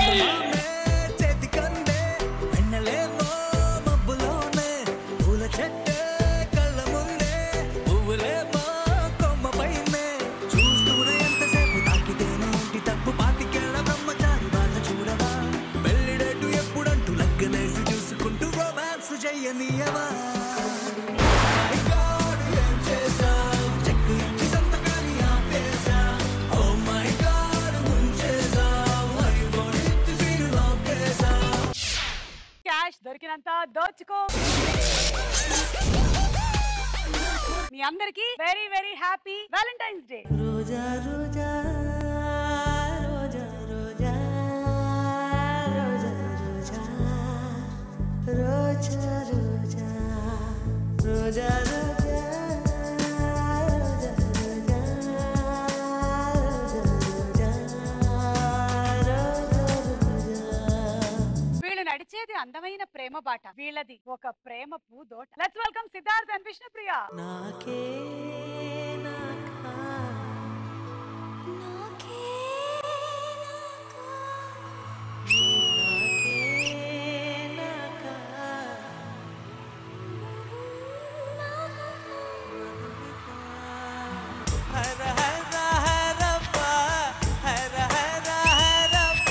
చందమామే చేతికందే వెన్నెలేమో మబ్బులోనే పూల చెట్టే కళ్ళ ముందే పువ్వులేమో కొమ్మ పైనే చూస్తూనే ఎంతసేపు తాకితేనే ఇంటి తప్పు పాతికేళ్ల బ్రహ్మచారి బాధ చూడవా పెళ్లిడేటు ఎప్పుడంటూ లగ్గలేసి చూసుకుంటూ రొమాన్స్ చెయ్యనీయవా My God, ఏం చేశావ్? చెక్కు ఇచ్చి సంతకాన్ని ఆపేశావ్. Oh my God, ముంచేశావ్. అయిపోయింది తీరు ఆపేశావ్. క్యాష్ దొరికినంత దోచుకో మీ అందరికి very very happy Valentine's day రోజా రోజా రోజా రోజా రోజా రోజా రోజా రోజా రోజా రోజా వీళ్ళు నడిచేది అందమైన ప్రేమ బాట వీళ్ళది ఒక ప్రేమ పూదోట let's welcome Siddharth and Vishnupriya నాకే నాకా హర హర హరప్ప హర హర హరప్ప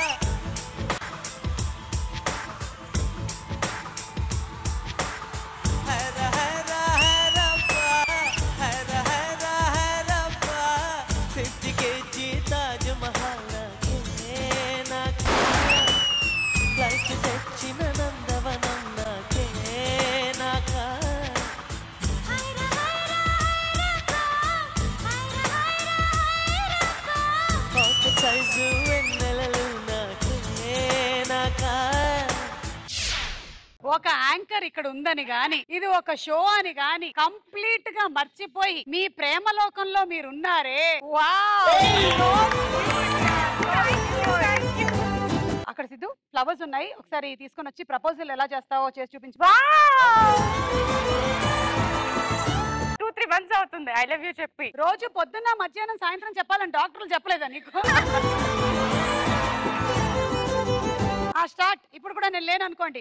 హర హర హరప్ప హర హర హరప్ప ఫిఫ్టీ కేజీ తాజ్ మహల్ నాకే నాకే ఫ్లైట్ తెచ్చిన నందవనం నాకే నాకా పాకెట్ సైజు వెన్నెలలు నాకే నాకా ఒక యాంకర్ ఇక్కడ ఉందని గాని ఇది ఒక షో అని గాని కంప్లీట్ గా మర్చిపోయి మీ ప్రేమ లోకంలో మీరు ఉన్నారే అక్కడ సిద్ధు ఫ్లవర్స్ ఉన్నాయి ఒకసారి తీసుకొని వచ్చి ప్రపోజల్ ఎలా చేస్తావో చేసి చూపించు టూ త్రీ మంత్స్ అవుతుంది ఐ లవ్ యూ చెప్పి రోజు పొద్దున్న మధ్యాహ్నం సాయంత్రం చెప్పాలని డాక్టర్లు చెప్పలేదా నీకు ఆ స్టార్ట్ ఇప్పుడు కూడా నేను లేను అనుకోండి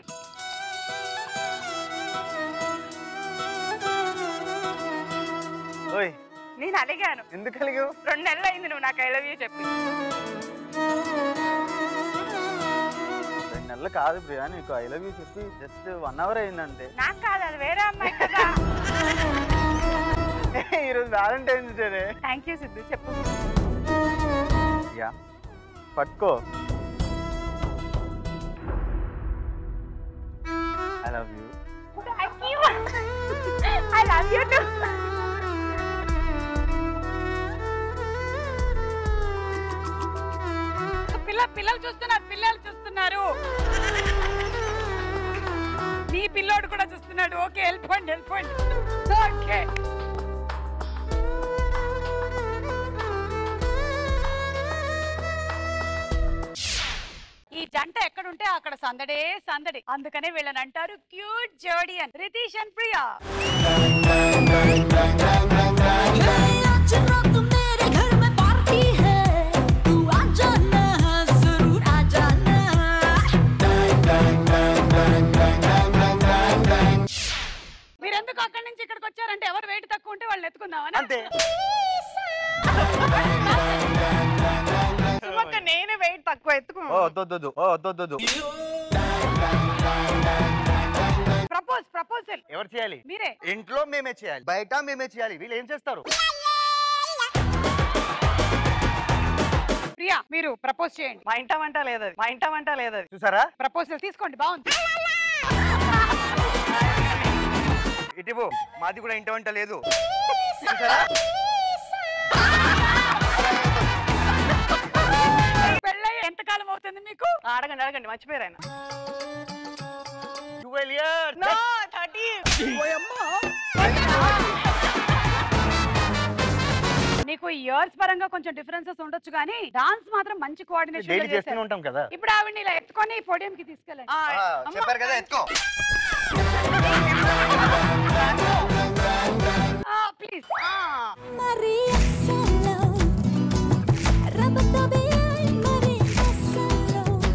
ఓయ్ నేను అడిగాను ఎందుకు కలిగావు రెండు నెలలు అయింది నువ్వు నాకు ఐ లవ్ యూ చెప్పి రెండు నెలలు కాదు ప్రియా నీకు ఐ లవ్ యూ చెప్పి జస్ట్ వన్ అవర్ అయిందంటే నాకు కాదు అది వేరే అమ్మాయి కదా ఈరోజు వ్యాలంటైన్స్ డేనే థ్యాంక్ యూ సిద్ధు చెప్పు యా పట్టుకో I love you I love you too పిల్ల పిల్లలు చూస్తున్నారు పిల్లలు చూస్తున్నారు నీ పిల్లోడు కూడా చూస్తున్నాడు ఓకే వెళ్ళిపోండి వెళ్ళిపోండి ఓకే ఈ జంట ఎక్కడుంటే అక్కడ సందడే సందడి అందుకనే వీళ్ళని అంటారు క్యూట్ జోడి అని రితీష్ అండ్ ప్రియా आज रात मेरे घर में पार्टी है तू आ जाना जरूर आ जाना మీరెందుకు అక్కడి నుంచి ఇక్కడికి వచ్చారంటే ఎవరు వెయిట్ తక్కువ ఉంటే వాళ్ళని ఎత్తుకుందామని అంతే సుమక్క నేను వెయిట్ తక్కువ ఎత్తుకో ఓ వద్దొద్దు ఓ వద్దొద్దు ప్రపోజ్ ప్రపోజల్ ఎవరు చేయాలి మీరే ఇంట్లో మేమే చేయాలి బయట మేమే చేయాలి వీళ్ళు ఏం చేస్తారు ప్రియా మీరు ప్రపోజ్ చేయండి మా ఇంట వంట లేదు అది. మా ఇంట వంట లేదు అది. చూసారా ప్రపోజల్ తీసుకోండి బాగుంది ఇటివో మాది కూడా ఇంట వంట లేదు చూసారా పెళ్ళై ఎంతకాలం అవుతుంది మీకు అడగండి అడగండి మర్చిపోయారు ఆయన ట్వెల్వ్ ఇయర్స్ నో థర్టీ నీకు ఇయర్స్ పరంగా కొంచెం డిఫరెన్సెస్ ఉండొచ్చు కానీ డాన్స్ మాత్రం మంచి డైలీ కోఆర్డినేషన్ చేస్తూనే ఉంటాం కదా ఇప్పుడు ఆవిడని ఇలా ఎత్తుకొని పోడియం కి తీసుకెళ్ళండి చెప్పారు కదా ఎత్తుకో please Maria Salo Rabatabi Maria Salo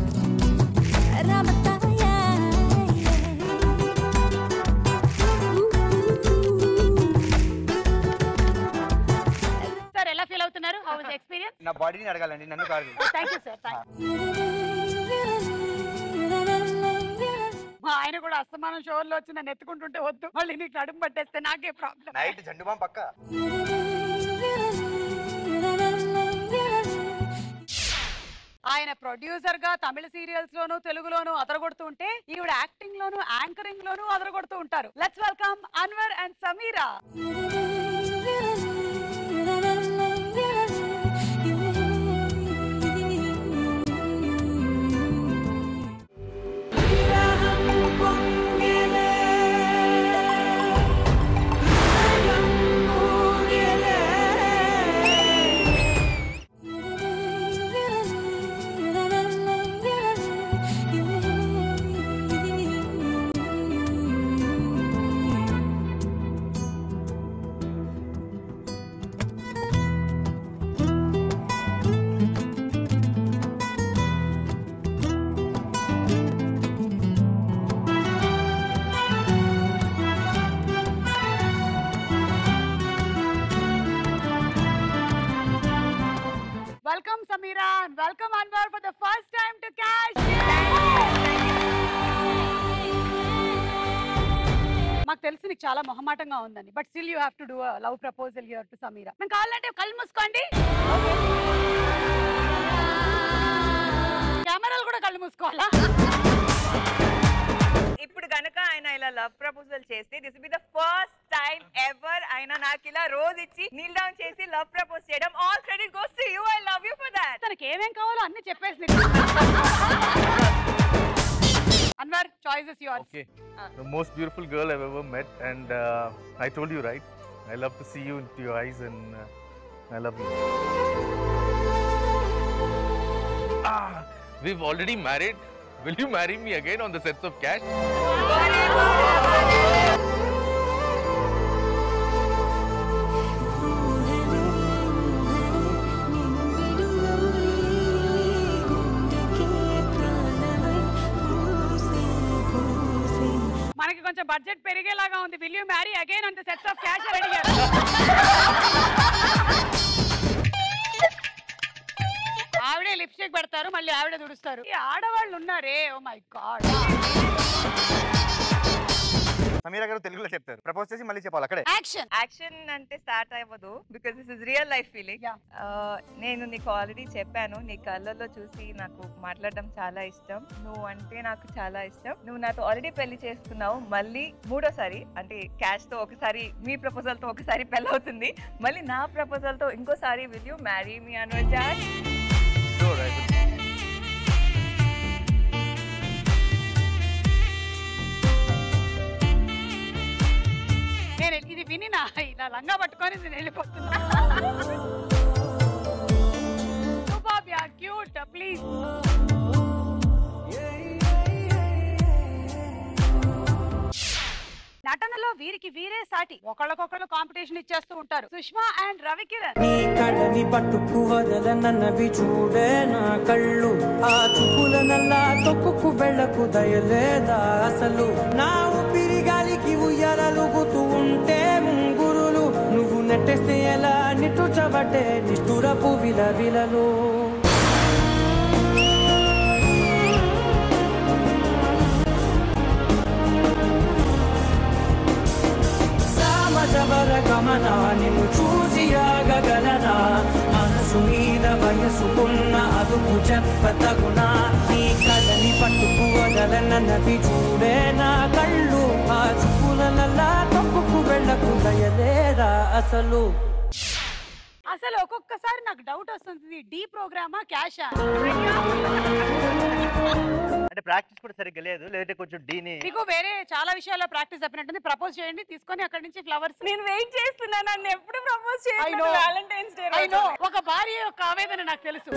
బాడీని అడగాలండి నన్ను కాదు థ్యాంక్ యూ సార్ థ్యాంక్ మా ఆయన కూడా అస్తమానం షోల్లో వచ్చి నన్ను ఎత్తుకుంటుంటే వద్దు మళ్ళీ నీకు నడుము పట్టేస్తే నాకే ప్రాబ్లం నైట్ జండుబాం పక్క ఆయన ప్రొడ్యూసర్ గా తమిళ సీరియల్స్ లోను తెలుగులోను అదరగొడుతుంటే ఈవిడ యాక్టింగ్ లోను యాంకరింగ్ లోను అదరగొడుతూ ఉంటారు let's welcome Anwar and Sameera welcome Sameera and welcome Anwar for the first time to cash మాకు తెలుసు నీకు చాలా మొహమాటంగా ఉందని but still you have to do love proposal here to Sameera మేము కావాలంటే కళ్ళు మూసుకోండి కెమెరాలు కూడా కళ్ళు మూసుకోవాలా ఇప్పుడు గనక ఆయన ఇలా లవ్ ప్రపోజల్ చేస్తే this be the first time ever ఆయన నాకు ఇలా రోజు ఇచ్చి నీల్ డౌన్ చేసి లవ్ ప్రపోజ్ చేయడం all credit goes to you I love you for that తనకి ఏమేం కావాలో అన్ని చెప్పేసి Anwar choice is yours Okay. The most beautiful girl I've ever met, and uh, I told you right. I love to see you into your eyes, and uh, I love you. Ah, we've already married. Will you marry me again on the sets of Cash? మనకి కొంచెం budget పెరిగేలాగా ఉంది will you marry again అంత sets of cash అడిగారు ఆవిడే lipstick పెడతారు మళ్ళీ ఆవిడే తుడుస్తారు ఈ ఆడవాళ్ళు ఉన్నారే ఓ మై గాడ్ సమీరా గారు తెలుగులో చెప్తారు ప్రపోజ్ చేసి మళ్ళీ చెప్పాలి అక్కడే యాక్షన్ యాక్షన్ అంటే స్టార్ట్ అవ్వదు because this is real life feeling Yeah. నేను నీకు ఆల్రెడీ చెప్పాను నీ కళ్ళల్లో చూసి నాకు మాట్లాడడం చాలా ఇష్టం నువ్వు అంటే నాకు చాలా ఇష్టం నువ్వు నాతో ఆల్రెడీ పెళ్లి చేసుకున్నావు మళ్ళీ మూడోసారి అంటే క్యాష్ తో ఒకసారి మీ ప్రపోజల్ తో ఒకసారి పెళ్ళి అవుతుంది మళ్ళీ నా ప్రపోజల్ తో ఇంకోసారి will you marry me Anuja Sure, I will. నేను ఇది విని నా ఇలా లంగా పట్టుకొని నేను వెళ్ళిపోతున్నా సుబాబ్ యా క్యూట్ ప్లీజ్ నటనలో వీరికి వీరే సాటి ఒకళ్ళకొకళ్ళు కాంపిటీషన్ ఇచ్చేస్తూ ఉంటారు సుష్మా అండ్ రవికిరణ్ నీ కడని పట్టుకు వదలనన్నవి చూడే నా కళ్ళు ఆ చూపుల నల్లా తొక్కుకు వెళ్ళకు దయలేదా అసలు నా ఊపిరి గాలికి ఉయ్యాలలుగుతూ ఉంటే ముంగురులు నువ్వు నెట్టేస్తే ఎలా నిట్టుచబట్టే నిష్ఠురపు విలవిలలు సామజవర గమన నిన్ను చూసి ఆగగలనా మనసు మీద వయసుకున్న అదుపు చెప్పతగునా నీ కళ్ళని పట్టుకు వదలనన్నవి చూడే నా కళ్ళు ఆ చూపులనల్లా తప్పుకు వెళ్ళకు దయలేరా అసలు అసలు ఒక్కొక్కసారి నాకు డౌట్ వస్తుంది డి ప్రోగ్రామా క్యాషా అంటే ప్రాక్టీస్ కూడా సరిగ్గా లేదు లేదంటే కొంచెం డీని మీకు వేరే చాలా విషయాల్లో ప్రాక్టీస్ చెప్పినట్టుంది ప్రపోజ్ చేయండి తీసుకొని అక్కడి నుంచి ఫ్లవర్స్ నేను వెయిట్ చేస్తున్నా నన్ను ఎప్పుడు ప్రపోజ్ I చేయండి know. Valentine's Day I know. ఒక భార్య యొక్క ఆవేదన నాకు తెలుసు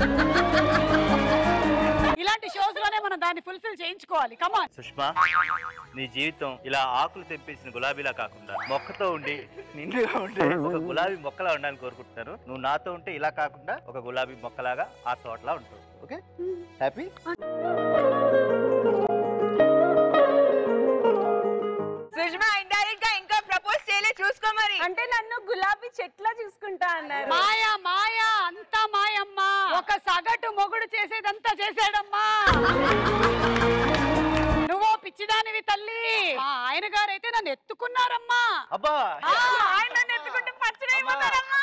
ఇలాంటి షోస్ లోనే మనం దాన్ని ఫుల్ఫిల్ చేయించుకోవాలి కమాన్ సుష్మా నీ జీవితం ఇలా ఆకులు తెంపేసిన గులాబీలా కాకుండా మొక్కతో ఉండి నిండుగా ఉండి ఒక గులాబీ మొక్కలా ఉండాలని కోరుకుంటున్నాను నువ్వు నాతో ఉంటే ఇలా కాకుండా ఒక గులాబీ మొక్కలాగా ఆ తోటలా ఉంటావు ఓకే హ్యాపీ సుష్మా ఇండైరెక్ట్ గా ఇంకా ప్రపోజ్ చేయలే చూసుకో మరి అంటే నన్ను గులాబీ చెట్ల చూసుకుంటా అన్నారు మాయా మాయా అంతా మాయమ్మా చేశాడమ్మా నువ్వు పిచ్చిదానివి తల్లి మా ఆయన గారైతే నన్ను ఎత్తుకున్నారమ్మా అబ్బా ఆ, ఆయన నన్ను ఎత్తుకుంటే పచ్చడైపోతారమ్మా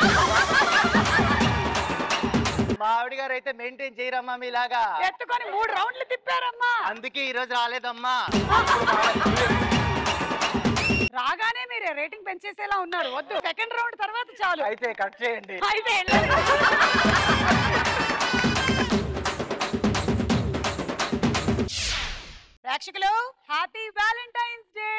మా ఆవిడ గారు అయితే మెయింటైన్ చేయరమ్మా మీలాగా ఎత్తుకొని మూడు రౌండ్లు తిప్పారమ్మా అందుకే ఈ రోజు రాలేదమ్మా రాగానే మీరు రేటింగ్ పెంచేసేలా ఉన్నారు వద్దు సెకండ్ రౌండ్ తర్వాత చాలు అయితే కట్ చేయండి అయితే వెళ్ళండి. ప్రేక్షకులు హ్యాపీ వ్యాలంటైన్స్ డే